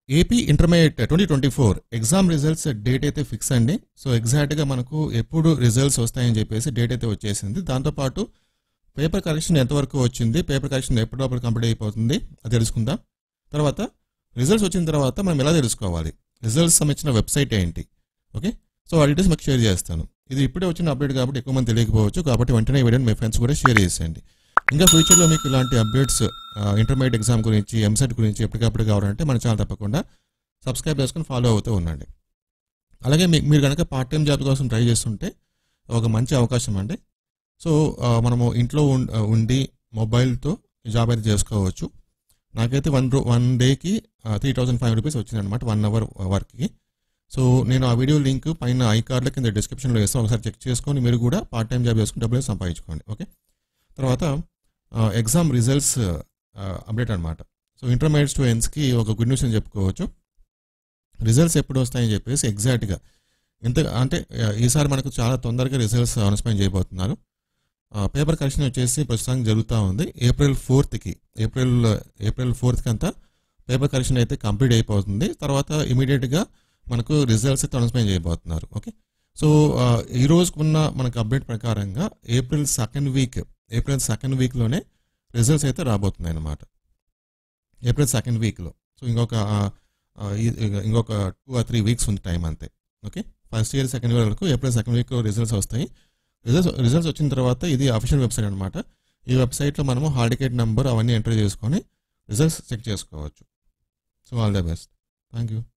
AP intermediate twenty twenty four exam results date అయితే fix అండి so ఎగ్జాక్ట్గా మనకు ఎప్పుడు రిజల్ట్స్ వస్తాయని చెప్పేసి డేట్ అయితే వచ్చేసింది దాంతోపాటు పేపర్ కరెక్షన్ ఎంతవరకు వచ్చింది పేపర్ కరెక్షన్ ఎప్పటికప్పుడు కంప్లీట్ అయిపోతుంది అది తెలుసుకుందాం తర్వాత రిజల్ట్స్ వచ్చిన తర్వాత మనం ఎలా తెలుసుకోవాలి రిజల్ట్స్ సంబంధించిన వెబ్సైట్ ఏంటి ఓకే సో ఆ డీటెయిల్స్ మీకు షేర్ చేస్తాను ఇది ఇప్పుడే వచ్చిన అప్డేట్ కాబట్టి ఎక్కువ మంది తెలియకపోవచ్చు కాబట్టి వెంటనే ఈ వీడియోని మీ ఫ్రెండ్స్ కూడా షేర్ చేసేయండి ఇంకా ఫ్యూచర్లో మీకు ఇలాంటి అప్డేట్స్ ఇంటర్మీడియట్ ఎగ్జామ్ గురించి ఎంసెట్ గురించి ఎప్పటికప్పుడు కావాలంటే మన ఛానల్ తప్పకుండా సబ్స్క్రైబ్ చేసుకుని ఫాలో అవుతూ ఉండండి అలాగే మీకు మీరు కనుక పార్ట్ టైం జాబ్ కోసం ట్రై చేస్తుంటే ఒక మంచి అవకాశం అండి సో ఆ, మనము ఇంట్లో ఉం- ఉండి మొబైల్తో జాబ్ అయితే చేసుకోవచ్చు నాకైతే వన్ రో వన్ డేకి త్రీ థౌజండ్ ఫైవ్ రూపీస్ వచ్చింది అనమాట వన్ అవర్ వర్క్కి సో నేను ఆ వీడియో లింక్ పైన ఐ కార్డుల కింద డిస్క్రిప్షన్లో వేస్తాను ఒకసారి చెక్ చేసుకొని మీరు కూడా పార్ట్ టైం జాబ్ చేసుకుని డబ్బులు సంపాదించుకోండి ఓకే తర్వాత ఎగ్జామ్ రిజల్ట్స్ అప్డేట్ అనమాట సో ఇంటర్మీడియట్ స్టూడెంట్స్కి ఒక గుడ్ న్యూస్ అని చెప్పుకోవచ్చు రిజల్ట్స్ ఎప్పుడు వస్తాయని చెప్పేసి ఎగ్జాక్ట్గా ఇంత అంటే ఆ, ఈసారి మనకు చాలా తొందరగా రిజల్ట్స్ అనౌన్స్మెంట్ చేయబోతున్నారు పేపర్ కరెక్షన్ వచ్చేసి ప్రస్తుతానికి జరుగుతూ ఉంది ఏప్రిల్ ఫోర్త్కి ఏప్రిల్ ఏప్రిల్ ఫోర్త్కి అంతా పేపర్ కరెక్షన్ అయితే కంప్లీట్ అయిపోతుంది తర్వాత ఇమీడియట్గా మనకు రిజల్ట్స్ అయితే అనౌన్స్మెంట్ చేయబోతున్నారు ఓకే సో ఆ, ఈ రోజుకున్న మనకు అప్డేట్ ప్రకారంగా April second week April second వీక్లోనే రిజల్ట్స్ అయితే రాబోతున్నాయి అన్నమాట ఏప్రిల్ సెకండ్ వీక్లో సో ఇంకొక ఆ, ఆ, ఈ- ఇంకొక టూ ఆర్ త్రీ వీక్స్ ఉంది టైం అంతే okay first year second year వరకు ఏప్రిల్ సెకండ్ వీక్లో రిజల్ట్స్ వస్తాయి రిజల్ట్స్ రిజల్ట్స్ వచ్చిన తర్వాత ఇది అఫీషియల్ వెబ్సైట్ అనమాట ఈ వెబ్సైట్లో మనము హాల్ టికెట్ నెంబర్ అవన్నీ ఎంటర్ చేసుకొని రిజల్ట్స్ చెక్ చేసుకోవచ్చు so all the best thank you